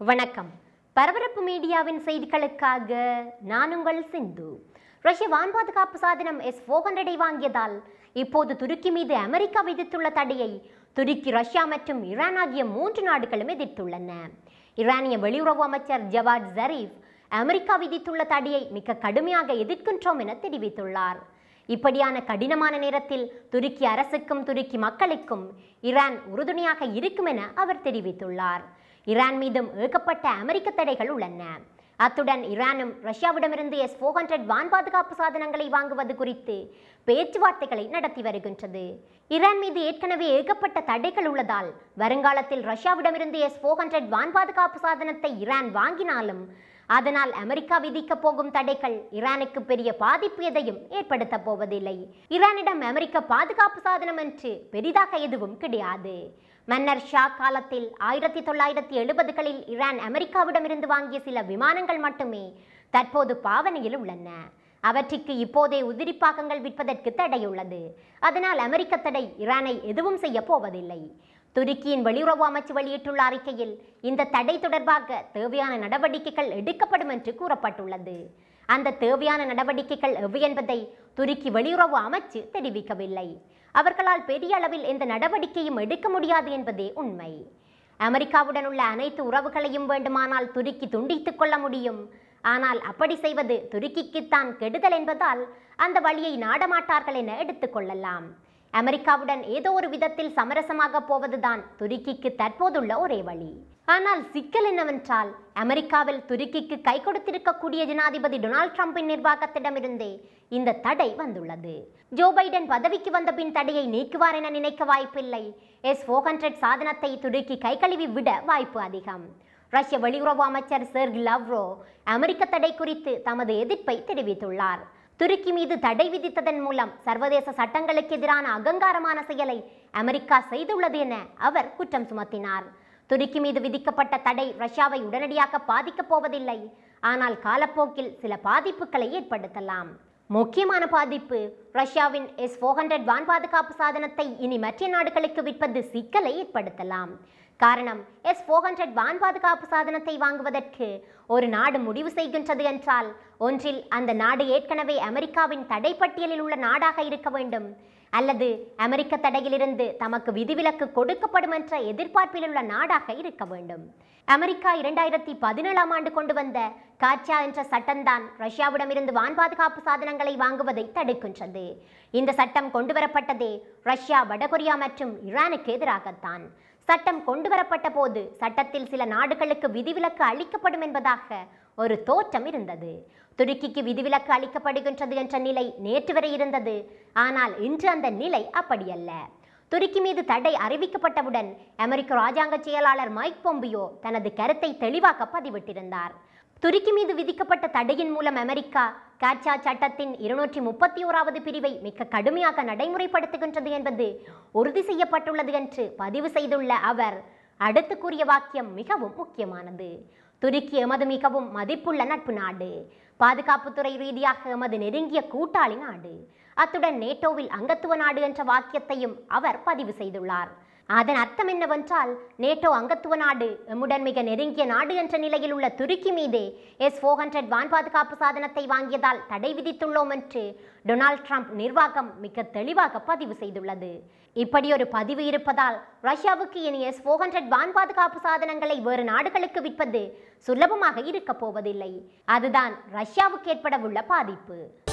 வணக்கம் பரபரப்பு மீடியாவின் செய்திகளுக்காக நான் உங்கள் சிந்து ரஷ்ய வான் பாதுகாப்பு சாதனம் எஸ் ஃபோர் ஹண்ட்ரடை வாங்கியதால் இப்போது துருக்கி மீது அமெரிக்கா விதித்துள்ள தடையை துருக்கி ரஷ்யா மற்றும் ஈரான் ஆகிய மூன்று நாடுகளும் எதிர்த்துள்ளன ஈரானிய வெளியுறவு அமைச்சர் ஜவாத் ஜரீஃப் அமெரிக்கா விதித்துள்ள தடையை மிக கடுமையாக எதிர்க்கின்றோம் என தெரிவித்துள்ளார் இப்படியான கடினமான நேரத்தில் துருக்கி அரசுக்கும் துருக்கி மக்களுக்கும் ஈரான் உறுதுணையாக இருக்கும் என அவர் தெரிவித்துள்ளார் ஈரான் மீதும் ஏகப்பட்ட அமெரிக்க தடைகள் உள்ளன அத்துடன் ஈரானும் ரஷ்யாவிடமிருந்து எஸ் ஃபோர் ஹண்ட்ரட் வான் பாதுகாப்பு சாதனங்களை வாங்குவது குறித்து பேச்சுவார்த்தைகளை நடத்தி வருகின்றது ஈரான் மீது ஏற்கனவே ஏகப்பட்ட தடைகள் உள்ளதால் வருங்காலத்தில் ரஷ்யாவிடமிருந்து எஸ் ஃபோர் ஹண்ட்ரட் வான் பாதுகாப்பு சாதனத்தை ஈரான் வாங்கினாலும் அதனால் அமெரிக்கா விதிக்க போகும் தடைகள் ஈரானுக்கு பெரிய பாதிப்பு எதையும் ஏற்படுத்த போவதில்லை ஈரானிடம் அமெரிக்க பாதுகாப்பு சாதனம் என்று பெரிதாக எதுவும் கிடையாது மன்னர் ஷா காலத்தில் ஆயிரத்தி தொள்ளாயிரத்தி எழுபதுகளில் ஈரான் அமெரிக்காவிடமிருந்து வாங்கிய சில விமானங்கள் மட்டுமே தற்போது பாவனையில் உள்ளன அவற்றுக்கு இப்போதே உதிரிப்பாகங்கள் விற்பதற்கு தடையுள்ளது அதனால் அமெரிக்க தடை ஈரானை எதுவும் செய்ய போவதில்லை துருக்கியின் வெளியுறவு அமைச்சு வெளியிட்டுள்ள அறிக்கையில் இந்த தடை தொடர்பாக தேவையான நடவடிக்கைகள் எடுக்கப்படும் என்று கூறப்பட்டுள்ளது அந்த தேவையான நடவடிக்கைகள் எவை என்பதை துருக்கி வெளியுறவு அமைச்சு தெரிவிக்கவில்லை அவர்களால் பெரிய அளவில் எந்த நடவடிக்கையும் எடுக்க முடியாது என்பதே உண்மை அமெரிக்காவுடன் உள்ள அனைத்து உறவுகளையும் வேண்டுமானால் துருக்கி துண்டித்துக் கொள்ள முடியும் ஆனால் அப்படி செய்வது துருக்கிக்குத்தான் கெடுதல் என்பதால் அந்த வழியை நாடமாட்டார்கள் என எடுத்துக்கொள்ளலாம் அமெரிக்காவுடன் ஏதோ ஒரு விதத்தில் சமரசமாக போவதுதான் துருக்கிக்கு தற்போதுள்ள ஒரே வழி ஆனால் சிக்கல் என்னவென்றால் அமெரிக்காவில் துருக்கிக்கு கை கொடுத்திருக்கக்கூடிய ஜனாதிபதி டொனால்ட் ட்ரம்பின் நிர்வாகத்திடமிருந்தே இந்த தடை வந்துள்ளது ஜோ பைடன் பதவிக்கு வந்த பின் தடையை நீக்குவார் என நினைக்க வாய்ப்பில்லை எஸ் ஃபோர் ஹண்ட்ரட் சாதனத்தை துருக்கி கை கழுவி விட வாய்ப்பு அதிகம் ரஷ்ய வெளியுறவு அமைச்சர் செர்க் லவ்ரோ அமெரிக்க தடை குறித்து தமது எதிர்ப்பை தெரிவித்துள்ளார் துருக்கி மீது தடை விதித்ததன் மூலம் சர்வதேச சட்டங்களுக்கு எதிரான அகங்காரமான செயலை அமெரிக்கா செய்துள்ளது என அவர் குற்றம் சுமத்தினார் துருக்கி மீது விதிக்கப்பட்ட தடை ரஷ்யாவை உடனடியாக பாதிக்கப் போவதில்லை ஆனால் காலப்போக்கில் சில பாதிப்புகளை ஏற்படுத்தலாம் முக்கியமான பாதிப்பு ரஷ்யாவின் எஸ் ஃபோர் ஹண்ட்ரட் வான் பாதுகாப்பு சாதனத்தை இனி மற்ற நாடுகளுக்கு விற்பது சிக்கலை ஏற்படுத்தலாம் காரணம் எஸ் ஃபோர் ஹண்ட்ரட் வான் பாதுகாப்பு சாதனத்தை வாங்குவதற்கு ஒரு நாடு முடிவு செய்கின்றது என்றால் ஒன்றில் அந்த நாடு ஏற்கனவே அமெரிக்காவின் தடை பட்டியலில் உள்ள நாடாக இருக்க வேண்டும் அல்லது அமெரிக்க தடையிலிருந்து தமக்கு விதிவிலக்கு கொடுக்கப்படும் என்ற எதிர்பார்ப்பில் உள்ள நாடாக இருக்க வேண்டும் அமெரிக்கா இரண்டாயிரத்தி பதினேழாம் ஆண்டு கொண்டு வந்த காட்சா என்ற சட்டம்தான் ரஷ்யாவிடமிருந்து வான் பாதுகாப்பு சாதனங்களை வாங்குவதை தடுக்கின்றது இந்த சட்டம் கொண்டுவரப்பட்டதே ரஷ்யா வடகொரியா மற்றும் ஈரானுக்கு எதிராகத்தான் சட்டம் கொண்டுவரப்பட்ட போது சட்டத்தில் சில நாடுகளுக்கு விதிவிலக்கு அளிக்கப்படும் என்பதாக ஒரு தோற்றம் இருந்தது துருக்கிக்கு விதிவிலக்கு அளிக்கப்படுகின்றது என்ற நிலை நேற்று வரை இருந்தது ஆனால் இன்று அந்த நிலை அப்படியல்ல துருக்கி மீது தடை அறிவிக்கப்பட்டவுடன் அமெரிக்க ராஜாங்க செயலாளர் மைக் பொம்பியோ தனது கருத்தை தெளிவாக பதிவிட்டிருந்தார் துருக்கி மீது விதிக்கப்பட்ட தடையின் மூலம் அமெரிக்கா காட்சா சட்டத்தின் இருநூற்றி முப்பத்தி ஓராவது பிரிவை மிக கடுமையாக நடைமுறைப்படுத்துகின்றது என்பது உறுதி செய்யப்பட்டுள்ளது என்று பதிவு செய்துள்ள அவர் அடுத்து கூறிய வாக்கியம் மிகவும் முக்கியமானது துருக்கி எமது மிகவும் மதிப்புள்ள நட்பு நாடு பாதுகாப்புத்துறை ரீதியாக எமது நெருங்கிய கூட்டாளி நாடு அத்துடன் நேட்டோவில் அங்கத்துவ நாடு என்ற வாக்கியத்தையும் அவர் பதிவு செய்துள்ளார் அதன் அர்த்தம் என்னவென்றால் நேட்டோ அங்கத்துவ நாடு எம்முடன் மிக நெருங்கிய நாடு என்ற நிலையில் உள்ள துருக்கி மீதே எஸ் ஃபோர் ஹண்ட்ரட் வான் பாதுகாப்பு சாதனத்தை வாங்கியதால் தடை விதித்துள்ளோம் என்று டொனால்ட் ட்ரம்ப் நிர்வாகம் மிக தெளிவாக பதிவு செய்துள்ளது இப்படி ஒரு பதிவு இருப்பதால் ரஷ்யாவுக்கு இனி எஸ் ஃபோர் ஹண்ட்ரட் வான் பாதுகாப்பு சாதனங்களை வேறு நாடுகளுக்கு விற்பது சுலபமாக இருக்கப் போவதில்லை அதுதான் ரஷ்யாவுக்கு ஏற்படவுள்ள பாதிப்பு